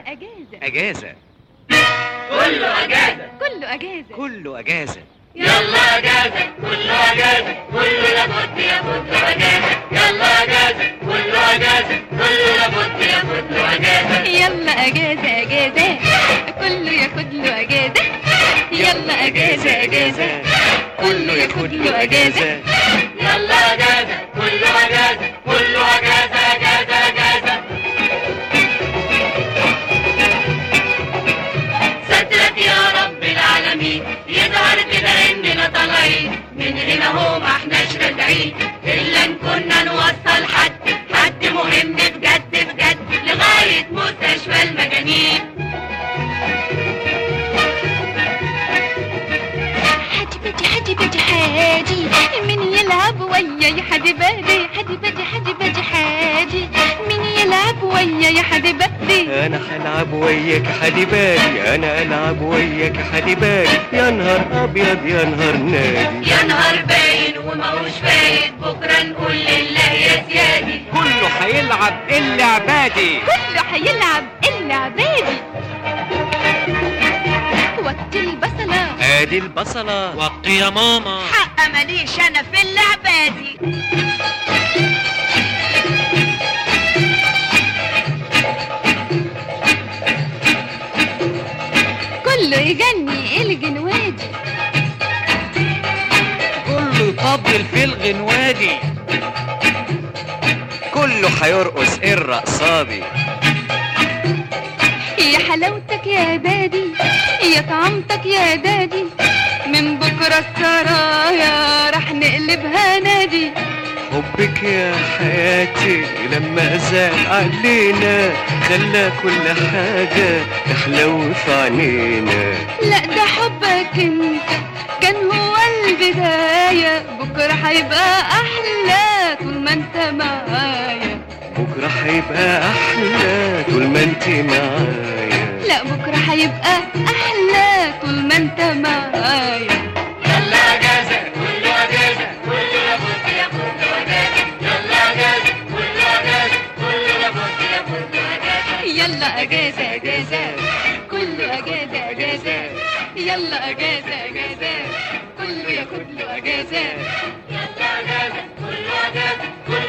اجازه اجازه كله اجازه كله اجازه كله اجازه يلا اجازه كله اجازه كله لابد ياخد له اجازه يلا اجازه كله اجازه كله لابد ياخد له اجازه يلا اجازه اجازه كله ياخد له اجازه يلا اجازه اجازه كله ياخد له اجازه يلا اجازه كله اجازه كله اجازه اجازه اجازه سترك يا رب العالمين يظهر كده اننا طالعين من هنا هو ما احناش راجعين الا ان كنا نوصل حد حد مهم بجد بجد لغايه مستشفى المجانين حاجي بدي حاجي بدي حاجي مين يلعب ويا يا حدي بدي حدي بدي حدي بدي حاجي مين يلعب ويا يا حدي بدي انا هلعب وياك حدي بالي انا العب وياك حدي بالي يا نهار ابيض يا نهار نادي يا نهار باين وماهوش فايت بكره نقول لله يا سيادي كله هيلعب الا عبادي كله هيلعب الا عبادي وطي البصلة ادي البصله وطي يا ماما حق ماليش انا في اللعبه دي كله يغني الجنوادي كله يطبل في الغنوادي كله هيرقص الرقصادي يا حلاوتك يا دادي يا طعمتك يا دادي من بكرة السرايا رح نقلبها نادي حبك يا حياتي لما زال علينا خلى كل حاجة تحلو في عينينا لا ده حبك انت كان هو البداية بكرة هيبقى أحلى طول ما انت معايا بكرة هيبقى أحلى طول ما انت معايا لا بكرة هيبقى أحلى طول ما انت معايا يلا اجازه كله اجازه كله لابد ياخد له اجازه يلا اجازه كله اجازه كله لابد ياخد له اجازه يلا أجازة أجازة كله أجازة أجازة يلا أجازة أجازة كله ياخد له أجازة يلا اجازه كله اجازه كله